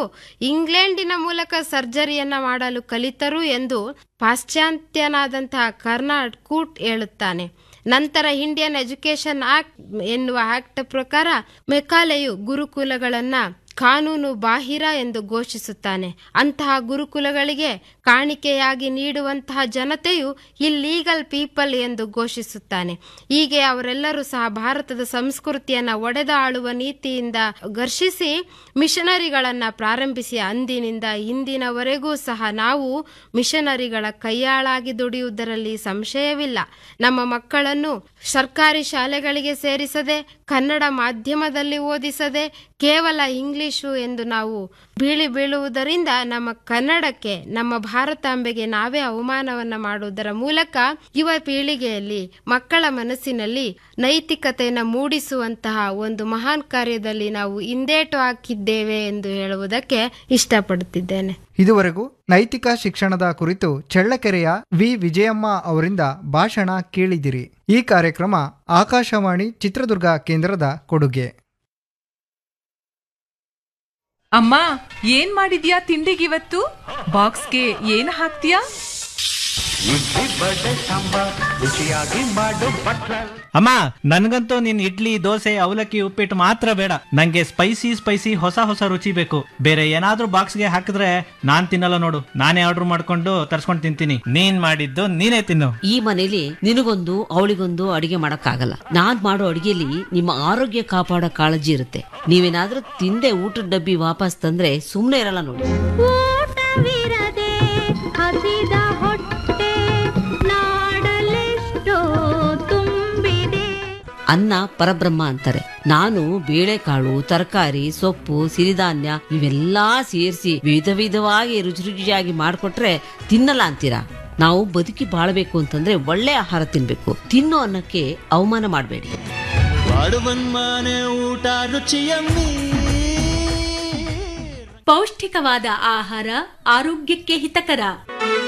ಇಂಗ್ಲೆಂಡಿನ ಮೂಲಕ ಸರ್ಜರಿಯನ್ನ ಮಾಡಲು ಕಲಿತರು ಎಂದು ಪಾಶ್ಚಾತ್ಯನಾದಂತಹ ಕರ್ನಾಡ್ ಕೂಟ್ ಹೇಳುತ್ತಾನೆ ನಂತರ ಇಂಡಿಯನ್ ಎಜುಕೇಶನ್ ಆಕ್ಟ್ ಎನ್ನುವ ಆಕ್ಟ್ ಪ್ರಕಾರ ಮೆಕಾಲೆಯು ಗುರುಕುಲಗಳನ್ನ ಕಾನೂನು ಬಾಹಿರ ಎಂದು ಘೋಷಿಸುತ್ತಾನೆ ಅಂತಹ ಗುರುಕುಲಗಳಿಗೆ ಕಾಣಿಕೆಯಾಗಿ ನೀಡುವಂತಹ ಜನತೆಯು ಇಲ್ಲೀಗಲ್ ಪೀಪಲ್ ಎಂದು ಘೋಷಿಸುತ್ತಾನೆ ಹೀಗೆ ಅವರೆಲ್ಲರೂ ಸಹ ಭಾರತದ ಸಂಸ್ಕೃತಿಯನ್ನ ಒಡೆದ ಆಳುವ ನೀತಿಯಿಂದ ಘರ್ಷಿಸಿ ಮಿಷನರಿಗಳನ್ನ ಪ್ರಾರಂಭಿಸಿ ಅಂದಿನಿಂದ ಇಂದಿನವರೆಗೂ ಸಹ ನಾವು ಮಿಷನರಿಗಳ ಕೈಯಾಳಾಗಿ ದುಡಿಯುವುದರಲ್ಲಿ ಸಂಶಯವಿಲ್ಲ ನಮ್ಮ ಮಕ್ಕಳನ್ನು ಸರ್ಕಾರಿ ಶಾಲೆಗಳಿಗೆ ಸೇರಿಸದೆ ಕನ್ನಡ ಮಾಧ್ಯಮದಲ್ಲಿ ಓದಿಸದೆ ಕೇವಲ ಇಂಗ್ಲಿಷು ಎಂದು ನಾವು ಬೀಳಿ ಬೀಳುವುದರಿಂದ ನಮ್ಮ ಕನ್ನಡಕ್ಕೆ ನಮ್ಮ ಭಾರತಾಂಬೆಗೆ ನಾವೇ ಅವಮಾನವನ್ನ ಮಾಡುವುದರ ಮೂಲಕ ಯುವ ಪೀಳಿಗೆಯಲ್ಲಿ ಮಕ್ಕಳ ಮನಸ್ಸಿನಲ್ಲಿ ನೈತಿಕತೆಯನ್ನು ಮೂಡಿಸುವಂತಹ ಒಂದು ಮಹಾನ್ ಕಾರ್ಯದಲ್ಲಿ ನಾವು ಹಿಂದೇಟು ಹಾಕಿದ್ದೇವೆ ಎಂದು ಹೇಳುವುದಕ್ಕೆ ಇಷ್ಟಪಡುತ್ತಿದ್ದೇನೆ ಇದುವರೆಗೂ ನೈತಿಕ ಶಿಕ್ಷಣದ ಕುರಿತು ಚಳ್ಳಕೆರೆಯ ವಿ ವಿಜಯಮ್ಮ ಅವರಿಂದ ಭಾಷಣ ಕೇಳಿದಿರಿ ಈ ಕಾರ್ಯಕ್ರಮ ಆಕಾಶವಾಣಿ ಚಿತ್ರದುರ್ಗ ಕೇಂದ್ರದ ಕೊಡುಗೆ ಅಮ್ಮ ಏನ್ ಮಾಡಿದ್ಯಾ ತಿಂಡಿಗಿವತ್ತು ಬಾಕ್ಸ್ಗೆ ಏನ್ ಹಾಕ್ತೀಯಾ ಅಮ್ಮ ನನ್ಗಂತೂ ನಿನ್ ಇಡ್ಲಿ ದೋಸೆ ಅವಲಕ್ಕಿ ಉಪ್ಪಿಟ್ಟು ಮಾತ್ರ ಬೇಡ ನಂಗೆ ಸ್ಪೈಸಿ ಸ್ಪೈಸಿ ಹೊಸ ಹೊಸ ರುಚಿ ಬೇಕು ಬೇರೆ ಏನಾದ್ರೂ ಬಾಕ್ಸ್ಗೆ ಹಾಕಿದ್ರೆ ನಾನ್ ತಿನ್ನಲ್ಲ ನೋಡು ನಾನೇ ಆರ್ಡರ್ ಮಾಡ್ಕೊಂಡು ತರ್ಸ್ಕೊಂಡು ತಿಂತೀನಿ ನೀನ್ ಮಾಡಿದ್ದು ನೀನೇ ತಿನ್ನು ಈ ಮನೇಲಿ ನಿನಗೊಂದು ಅವಳಿಗೊಂದು ಅಡಿಗೆ ಮಾಡಕ್ಕಾಗಲ್ಲ ನಾನ್ ಮಾಡೋ ಅಡಿಗೆಲಿ ನಿಮ್ಮ ಆರೋಗ್ಯ ಕಾಪಾಡೋ ಕಾಳಜಿ ಇರುತ್ತೆ ನೀವೇನಾದ್ರೂ ತಿಂದೆ ಊಟದ ಡಬ್ಬಿ ವಾಪಸ್ ತಂದ್ರೆ ಸುಮ್ನೆ ಇರಲ್ಲ ನೋಡಿ ಊಟವಿರದೆ ಹಸಿದ ಹೊಟ್ಟೆ ನಾಡಲೆಷ್ಟೋ ತುಂಬಿದೆ ಅನ್ನ ಪರಬ್ರಹ್ಮ ಅಂತಾರೆ ನಾನು ಬೇಳೆಕಾಳು ತರಕಾರಿ ಸೊಪ್ಪು ಸಿರಿಧಾನ್ಯ ಇವೆಲ್ಲಾ ಸೇರಿಸಿ ವಿಧ ವಿಧವಾಗಿ ರುಚಿ ರುಚಿಯಾಗಿ ಮಾಡ್ಕೊಟ್ರೆ ತಿನ್ನಲ್ಲ ಅಂತೀರಾ ನಾವು ಬದುಕಿ ಬಾಳ್ಬೇಕು ಅಂತಂದ್ರೆ ಒಳ್ಳೆ ಆಹಾರ ತಿನ್ಬೇಕು ತಿನ್ನೋ ಅನ್ನಕ್ಕೆ ಅವಮಾನ ಮಾಡಬೇಡಿ ಪೌಷ್ಟಿಕವಾದ ಆಹಾರ ಆರೋಗ್ಯಕ್ಕೆ ಹಿತಕರ